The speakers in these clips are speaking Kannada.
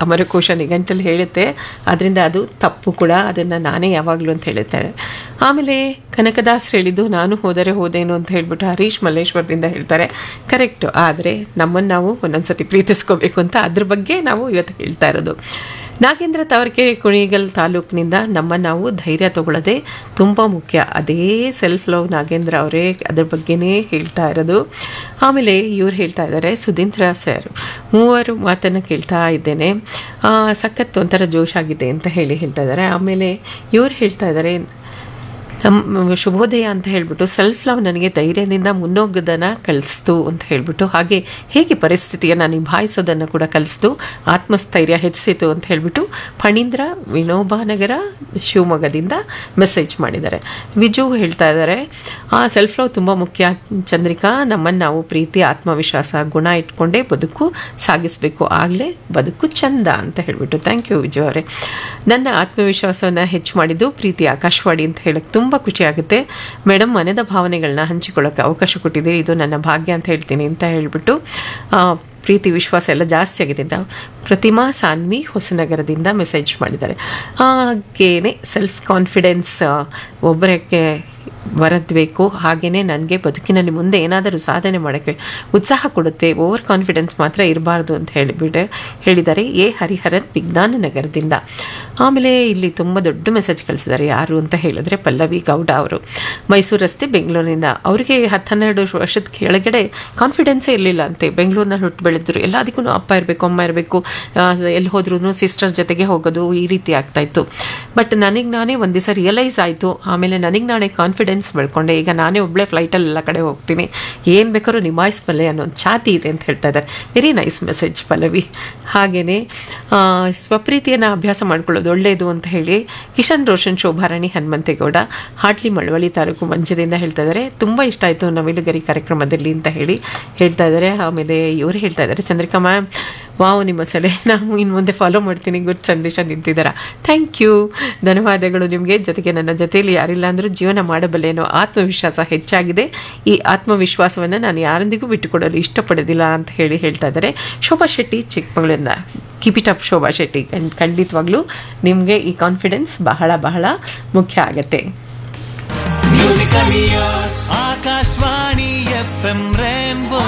ಅಮರಕೋಶ ನಿಘಂಟಲ್ಲಿ ಹೇಳುತ್ತೆ ಅದರಿಂದ ಅದು ತಪ್ಪು ಕೂಡ ಅದನ್ನು ನಾನೇ ಯಾವಾಗಲೂ ಅಂತ ಹೇಳ್ತಾರೆ ಆಮೇಲೆ ಕನಕದಾಸರು ಹೇಳಿದ್ದು ನಾನು ಹೋದರೆ ಹೋದೇನು ಅಂತ ಹೇಳ್ಬಿಟ್ಟು ಹರೀಶ್ ಮಲ್ಲೇಶ್ವರದಿಂದ ಹೇಳ್ತಾರೆ ಕರೆಕ್ಟು ಆದರೆ ನಮ್ಮನ್ನು ನಾವು ಒಂದೊಂದ್ಸತಿ ಪ್ರೀತಿಸ್ಕೋಬೇಕು ಅಂತ ಅದ್ರ ಬಗ್ಗೆ ನಾವು ಇವತ್ತು ಹೇಳ್ತಾ ಇರೋದು ನಾಗೇಂದ್ರ ತಾವರ್ಕೆರೆ ಕುಣಿಗಲ್ ತಾಲೂಕಿನಿಂದ ನಮ್ಮ ನಾವು ಧೈರ್ಯ ತಗೊಳ್ಳೋದೇ ತುಂಬ ಮುಖ್ಯ ಅದೇ ಸೆಲ್ಫ್ ಲವ್ ನಾಗೇಂದ್ರ ಅವರೇ ಅದ್ರ ಬಗ್ಗೆನೇ ಹೇಳ್ತಾ ಇರೋದು ಆಮೇಲೆ ಇವ್ರು ಹೇಳ್ತಾ ಇದ್ದಾರೆ ಸುಧೀಂದ್ರ ಸರ್ ಮೂವರು ಮಾತನ್ನು ಕೇಳ್ತಾ ಇದ್ದೇನೆ ಆ, ಸಖತ್ ಒಂಥರ ಜೋಶ್ ಆಗಿದೆ ಅಂತ ಹೇಳಿ ಹೇಳ್ತಾ ಇದ್ದಾರೆ ಆಮೇಲೆ ಇವ್ರು ಹೇಳ್ತಾ ಇದ್ದಾರೆ ನಮ್ಮ ಶುಭೋದಯ ಅಂತ ಹೇಳ್ಬಿಟ್ಟು ಸೆಲ್ಫ್ ಲವ್ ನನಗೆ ಧೈರ್ಯದಿಂದ ಮುನ್ನೋಗೋದನ್ನು ಕಲಿಸ್ತು ಅಂತ ಹೇಳ್ಬಿಟ್ಟು ಹಾಗೆ ಹೇಗೆ ಪರಿಸ್ಥಿತಿಯನ್ನು ನಿಭಾಯಿಸೋದನ್ನು ಕೂಡ ಕಲಿಸ್ತು ಆತ್ಮಸ್ಥೈರ್ಯ ಹೆಚ್ಚಿಸಿತು ಅಂತ ಹೇಳ್ಬಿಟ್ಟು ಫಣೀಂದ್ರ ವಿನೋಬಾನಗರ ಶಿವಮೊಗ್ಗದಿಂದ ಮೆಸೇಜ್ ಮಾಡಿದ್ದಾರೆ ವಿಜು ಹೇಳ್ತಾ ಇದ್ದಾರೆ ಆ ಸೆಲ್ಫ್ ಲವ್ ತುಂಬ ಮುಖ್ಯ ಚಂದ್ರಿಕಾ ನಮ್ಮನ್ನು ನಾವು ಪ್ರೀತಿ ಆತ್ಮವಿಶ್ವಾಸ ಗುಣ ಇಟ್ಕೊಂಡೇ ಬದುಕು ಸಾಗಿಸಬೇಕು ಆಗಲೇ ಬದುಕು ಚಂದ ಅಂತ ಹೇಳ್ಬಿಟ್ಟು ಥ್ಯಾಂಕ್ ಯು ವಿಜು ಅವರೇ ನನ್ನ ಆತ್ಮವಿಶ್ವಾಸವನ್ನು ಹೆಚ್ಚು ಮಾಡಿದ್ದು ಪ್ರೀತಿ ಆಕಾಶವಾಣಿ ಅಂತ ಹೇಳಕ್ಕೆ ತುಂಬ ಖುಷಿ ಆಗುತ್ತೆ ಮೇಡಮ್ ಮನೆದ ಭಾವನೆಗಳನ್ನ ಹಂಚಿಕೊಳ್ಳೋಕೆ ಅವಕಾಶ ಕೊಟ್ಟಿದೆ ಇದು ನನ್ನ ಭಾಗ್ಯ ಅಂತ ಹೇಳ್ತೀನಿ ಅಂತ ಹೇಳ್ಬಿಟ್ಟು ಆ, ಪ್ರೀತಿ ವಿಶ್ವಾಸ ಎಲ್ಲ ಜಾಸ್ತಿ ಆಗಿದೆ ಅಂತ ಪ್ರತಿಮಾ ಸಾನ್ವಿ ಹೊಸನಗರದಿಂದ ಮೆಸೇಜ್ ಮಾಡಿದ್ದಾರೆ ಹಾಗೇನೆ ಸೆಲ್ಫ್ ಕಾನ್ಫಿಡೆನ್ಸ್ ಒಬ್ಬರಕ್ಕೆ ಬರಬೇಕು ಹಾಗೆಯೇ ನನಗೆ ಬದುಕಿನಲ್ಲಿ ಮುಂದೆ ಏನಾದರೂ ಸಾಧನೆ ಮಾಡೋಕ್ಕೆ ಉತ್ಸಾಹ ಕೊಡುತ್ತೆ ಓವರ್ ಕಾನ್ಫಿಡೆನ್ಸ್ ಮಾತ್ರ ಇರಬಾರ್ದು ಅಂತ ಹೇಳಿಬಿಟ್ಟು ಹೇಳಿದ್ದಾರೆ ಎ ಹರಿಹರನ್ ವಿಜ್ಞಾನ ನಗರದಿಂದ ಆಮೇಲೆ ಇಲ್ಲಿ ತುಂಬ ದೊಡ್ಡ ಮೆಸೇಜ್ ಕಳಿಸಿದ್ದಾರೆ ಯಾರು ಅಂತ ಹೇಳಿದ್ರೆ ಪಲ್ಲವಿ ಗೌಡ ಅವರು ಮೈಸೂರು ರಸ್ತೆ ಬೆಂಗಳೂರಿನಿಂದ ಅವರಿಗೆ ಹತ್ತು ಹನ್ನೆರಡು ವರ್ಷದ ಕೆಳಗಡೆ ಕಾನ್ಫಿಡೆನ್ಸೇ ಇರಲಿಲ್ಲ ಅಂತೆ ಬೆಂಗಳೂರಿನಲ್ಲಿ ಹುಟ್ಟು ಬೆಳೆದ್ರು ಎಲ್ಲದಕ್ಕೂ ಅಪ್ಪ ಇರಬೇಕು ಅಮ್ಮ ಇರಬೇಕು ಎಲ್ಲಿ ಹೋದ್ರೂ ಸಿಸ್ಟರ್ ಜೊತೆಗೆ ಹೋಗೋದು ಈ ರೀತಿ ಆಗ್ತಾಯಿತ್ತು ಬಟ್ ನನಗೆ ನಾನೇ ಒಂದು ದಿವಸ ರಿಯಲೈಸ್ ಆಯಿತು ಆಮೇಲೆ ನನಗೆ ನಾನೇ ಕಾನ್ಫಿಡೆನ್ಸ್ ಬೆಳ್ಕೊಂಡೆ ಈಗ ನಾನೇ ಒಬ್ಬಳೇ ಫ್ಲೈಟಲ್ಲಿ ಎಲ್ಲ ಕಡೆ ಹೋಗ್ತೀನಿ ಏನು ಬೇಕಾದ್ರೂ ನಿಭಾಯಿಸಬಲ್ಲೆ ಅನ್ನೋ ಒಂದು ಛಾತಿ ಇದೆ ಅಂತ ಹೇಳ್ತಾ ಇದ್ದಾರೆ ವೆರಿ ನೈಸ್ ಮೆಸೇಜ್ ಪಲ್ಲವಿ ಹಾಗೆಯೇ ಸ್ವಪ್ರೀತಿಯನ್ನು ಅಭ್ಯಾಸ ಮಾಡ್ಕೊಳ್ಳೋದು ಒಳ್ಳೆಯದು ಅಂತ ಹೇಳಿ ಕಿಶನ್ ರೋಷನ್ ಶೋಭಾರಾಣಿ ಹನುಮಂತೇಗೌಡ ಹಾಟ್ಲಿ ಮಳವಳ್ಳಿ ತಾಲೂಕು ಮಂಚದಿಂದ ಹೇಳ್ತಾ ಇದ್ದಾರೆ ತುಂಬ ಇಷ್ಟ ಆಯಿತು ನವಿಲುಗರಿ ಕಾರ್ಯಕ್ರಮದಲ್ಲಿ ಅಂತ ಹೇಳಿ ಹೇಳ್ತಾ ಇದ್ದಾರೆ ಆಮೇಲೆ ಇವರು ಹೇಳ್ತಾ ಇದ್ದಾರೆ ಚಂದ್ರಿಕಾ ಮ್ಯಾಮ್ ವಾವ್ ನಿಮ್ಮ ಸಲಹೆ ನಾವು ಇನ್ನು ಮುಂದೆ ಫಾಲೋ ಮಾಡ್ತೀನಿ ಗುಡ್ ಸಂದೇಶ ನಿಂತಿದ್ದಾರಾ ಥ್ಯಾಂಕ್ ಯು ಧನ್ಯವಾದಗಳು ನಿಮಗೆ ಜೊತೆಗೆ ನನ್ನ ಜೊತೆಯಲ್ಲಿ ಯಾರಿಲ್ಲ ಅಂದರೂ ಜೀವನ ಮಾಡಬಲ್ಲೆ ಅನ್ನೋ ಆತ್ಮವಿಶ್ವಾಸ ಹೆಚ್ಚಾಗಿದೆ ಈ ಆತ್ಮವಿಶ್ವಾಸವನ್ನು ನಾನು ಯಾರೊಂದಿಗೂ ಬಿಟ್ಟುಕೊಡಲು ಇಷ್ಟಪಡೋದಿಲ್ಲ ಅಂತ ಹೇಳಿ ಹೇಳ್ತಾ ಇದ್ದಾರೆ ಶೋಭಾ ಶೆಟ್ಟಿ ಚಿಕ್ಕಮಗಳೂರಿಂದ keep it up Shobha Shetty ಖಂಡ್- ಖಂಡಿತವಾಗ್ಲೂ ನಿಮಗೆ ಈ ಕಾನ್ಫಿಡೆನ್ಸ್ ಬಹಳ ಬಹಳ ಮುಖ್ಯ ಆಗತ್ತೆ Akashvani F M rainbow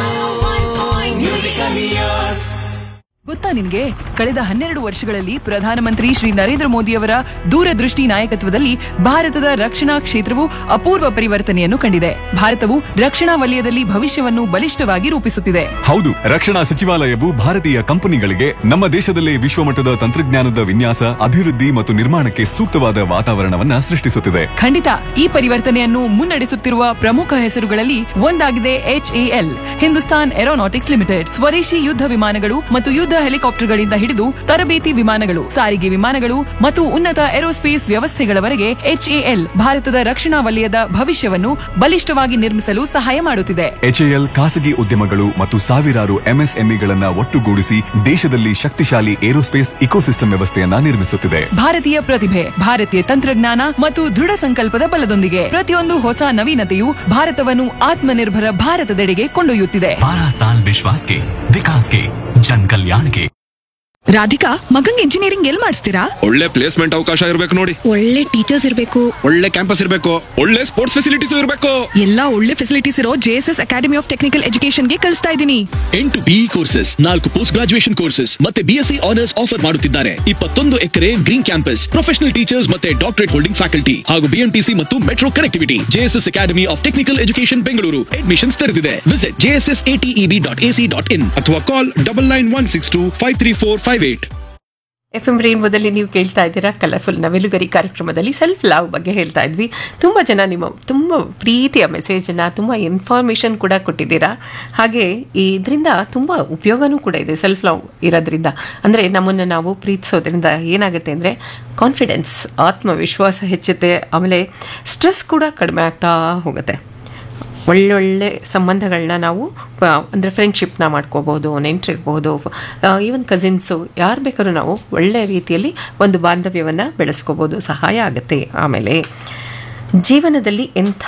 musical years ಗೊತ್ತಾ ನಿನ್ಗೆ ಕಳೆದ ಹನ್ನೆರಡು ವರ್ಷಗಳಲ್ಲಿ ಪ್ರಧಾನಮಂತ್ರಿ ಶ್ರೀ ನರೇಂದ್ರ ಮೋದಿಯವರ ದೂರದೃಷ್ಟಿ ನಾಯಕತ್ವದಲ್ಲಿ ಭಾರತದ ರಕ್ಷಣಾ ಕ್ಷೇತ್ರವು ಅಪೂರ್ವ ಪರಿವರ್ತನೆಯನ್ನು ಕಂಡಿದೆ ಭಾರತವು ರಕ್ಷಣಾ ವಲಯದಲ್ಲಿ ಭವಿಷ್ಯವನ್ನು ಬಲಿಷ್ಠವಾಗಿ ರೂಪಿಸುತ್ತಿದೆ ಹೌದು ರಕ್ಷಣಾ ಸಚಿವಾಲಯವು ಭಾರತೀಯ ಕಂಪನಿಗಳಿಗೆ ನಮ್ಮ ದೇಶದಲ್ಲೇ ವಿಶ್ವಮಟ್ಟದ ತಂತ್ರಜ್ಞಾನದ ವಿನ್ಯಾಸ ಅಭಿವೃದ್ಧಿ ಮತ್ತು ನಿರ್ಮಾಣಕ್ಕೆ ಸೂಕ್ತವಾದ ವಾತಾವರಣವನ್ನ ಸೃಷ್ಟಿಸುತ್ತಿದೆ ಖಂಡಿತ ಈ ಪರಿವರ್ತನೆಯನ್ನು ಮುನ್ನಡೆಸುತ್ತಿರುವ ಪ್ರಮುಖ ಹೆಸರುಗಳಲ್ಲಿ ಒಂದಾಗಿದೆ ಎಚ್ಎಎಲ್ ಹಿಂದೂಸ್ತಾನ್ ಏರೋನಾಟಿಕ್ಸ್ ಲಿಮಿಟೆಡ್ ಸ್ವದೇಶಿ ಯುದ್ಧ ವಿಮಾನಗಳು ಮತ್ತು ಯುದ್ಧ ಹೆಲಿಕಾಪ್ಟರ್ಗಳಿಂದ ಹಿಡಿದು ತರಬೇತಿ ವಿಮಾನಗಳು ಸಾರಿಗೆ ವಿಮಾನಗಳು ಮತ್ತು ಉನ್ನತ ಏರೋಸ್ಪೇಸ್ ವ್ಯವಸ್ಥೆಗಳವರೆಗೆ ಎಚ್ಎಎಲ್ ಭಾರತದ ರಕ್ಷಣಾ ವಲಯದ ಭವಿಷ್ಯವನ್ನು ಬಲಿಷ್ಠವಾಗಿ ನಿರ್ಮಿಸಲು ಸಹಾಯ ಮಾಡುತ್ತಿದೆ ಎಚ್ಎಎಲ್ ಖಾಸಗಿ ಉದ್ಯಮಗಳು ಮತ್ತು ಸಾವಿರಾರು ಎಂಎಸ್ಎಂಇಗಳನ್ನ ಒಟ್ಟುಗೂಡಿಸಿ ದೇಶದಲ್ಲಿ ಶಕ್ತಿಶಾಲಿ ಏರೋಸ್ಪೇಸ್ ಇಕೋಸಿಸ್ಟಮ್ ವ್ಯವಸ್ಥೆಯನ್ನ ನಿರ್ಮಿಸುತ್ತಿದೆ ಭಾರತೀಯ ಪ್ರತಿಭೆ ಭಾರತೀಯ ತಂತ್ರಜ್ಞಾನ ಮತ್ತು ದೃಢ ಸಂಕಲ್ಪದ ಬಲದೊಂದಿಗೆ ಪ್ರತಿಯೊಂದು ಹೊಸ ನವೀನತೆಯು ಭಾರತವನ್ನು ಆತ್ಮನಿರ್ಭರ ಭಾರತದೆಡೆಗೆ ಕೊಂಡೊಯ್ಯುತ್ತಿದೆ बारह साल विश्वास के विकास के जन कल्याण के ರಾಧಿಕಾ ಮಗಂಗ್ ಇಂಜಿನಿಯರಿಂಗ್ ಎಲ್ ಮಾಡಿಸ್ತೀರಾ ಒಳ್ಳೆ ಪ್ಲೇಸ್ಮೆಂಟ್ ಅವಕಾಶ ಇರಬೇಕು ನೋಡಿ ಒಳ್ಳೆ ಟೀಚರ್ಸ್ ಇರಬೇಕು ಒಳ್ಳೆ ಕ್ಯಾಂಪಸ್ ಇರಬೇಕು ಒಳ್ಳೆ ಸ್ಪೋರ್ಟ್ಸ್ ಫೆಸಿಲಿಟೀಸ್ ಇರಬೇಕು ಎಲ್ಲಾ ಒಳ್ಳೆ ಫೆಸಿಲಿಟೀಸ್ ಇರೋ ಜೆಎಸ್ಎಸ್ ಅಕಾಡೆಮಿ ಆಫ್ ಟೆಕ್ನಿಕಲ್ ಎಜುಕೇಶನ್ಗೆ ಕಳಿಸ್ತಾ ಇದ್ದೀನಿ ಎಂಟು ಬಿಇ ಕೋರ್ಸಸ್ ನಾಲ್ಕು ಪೋಸ್ಟ್ ಗ್ರಾಜುಯೇಷನ್ ಕೋರ್ಸಸ್ ಮತ್ತೆ ಬಿಎಸ್ಸಿ ಆನರ್ಸ್ ಆಫರ್ ಮಾಡುತ್ತಿದ್ದಾರೆ ಇಪ್ಪತ್ತೊಂದು acre green campus professional teachers ಮತ್ತೆ ಡಾಕ್ಟರೇಟ್ ಹೋಲ್ಡಿಂಗ್ ಫ್ಯಾಕಲ್ಟಿ ಹಾಗೂ ಬಿಎಂಟಿಸಿ ಮತ್ತು metro connectivity JSS academy of technical education Bengaluru admissions ತೆರೆದಿದೆ visit JSS ATEB dot AC dot in ಅಥವಾ call double nine one six two five three four five eight F M ರೇನ್ಬೋದಲ್ಲಿ ನೀವು ಕೇಳ್ತಾ ಇದ್ದೀರಾ ಕಲರ್ಫುಲ್ ನವಿಲುಗರಿ ಕಾರ್ಯಕ್ರಮದಲ್ಲಿ ಸೆಲ್ಫ್ ಲವ್ ಬಗ್ಗೆ ಹೇಳ್ತಾ ಇದ್ವಿ ತುಂಬ ಜನ ನಿಮ್ಮ ತುಂಬ ಪ್ರೀತಿಯ ಮೆಸೇಜನ್ನು ತುಂಬ ಇನ್ಫಾರ್ಮೇಷನ್ ಕೂಡ ಕೊಟ್ಟಿದ್ದೀರಾ ಹಾಗೆ ಇದರಿಂದ ತುಂಬ ಉಪಯೋಗನೂ ಕೂಡ ಇದೆ ಸೆಲ್ಫ್ ಲವ್ ಇರೋದ್ರಿಂದ ಅಂದರೆ ನಮ್ಮನ್ನು ನಾವು ಪ್ರೀತಿಸೋದ್ರಿಂದ ಏನಾಗುತ್ತೆ ಅಂದರೆ ಕಾನ್ಫಿಡೆನ್ಸ್ ಆತ್ಮವಿಶ್ವಾಸ ಹೆಚ್ಚುತ್ತೆ ಆಮೇಲೆ ಸ್ಟ್ರೆಸ್ ಕೂಡ ಕಡಿಮೆ ಆಗ್ತಾ ಹೋಗುತ್ತೆ ಒಳ್ಳೊಳ್ಳೆ ಸಂಬಂಧಗಳನ್ನ ನಾವು ಅಂದರೆ ಫ್ರೆಂಡ್ಶಿಪ್ನ ಮಾಡ್ಕೋಬೋದು ನೆಂಟರಿರ್ಬೋದು ಈವನ್ ಕಸಿನ್ಸು ಯಾರು ಬೇಕಾದ್ರೂ ನಾವು ಒಳ್ಳೆಯ ರೀತಿಯಲ್ಲಿ ಒಂದು ಬಾಂಧವ್ಯವನ್ನು ಬೆಳೆಸ್ಕೋಬೋದು ಸಹಾಯ ಆಗುತ್ತೆ ಆಮೇಲೆ ಜೀವನದಲ್ಲಿ ಎಂಥ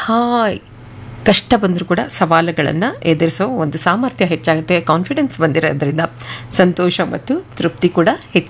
ಕಷ್ಟ ಬಂದರೂ ಕೂಡ ಸವಾಲುಗಳನ್ನು ಎದುರಿಸೋ ಒಂದು ಸಾಮರ್ಥ್ಯ ಹೆಚ್ಚಾಗುತ್ತೆ ಕಾನ್ಫಿಡೆನ್ಸ್ ಬಂದಿರೋದ್ರಿಂದ ಸಂತೋಷ ಮತ್ತು ತೃಪ್ತಿ ಕೂಡ ಹೆಚ್ಚು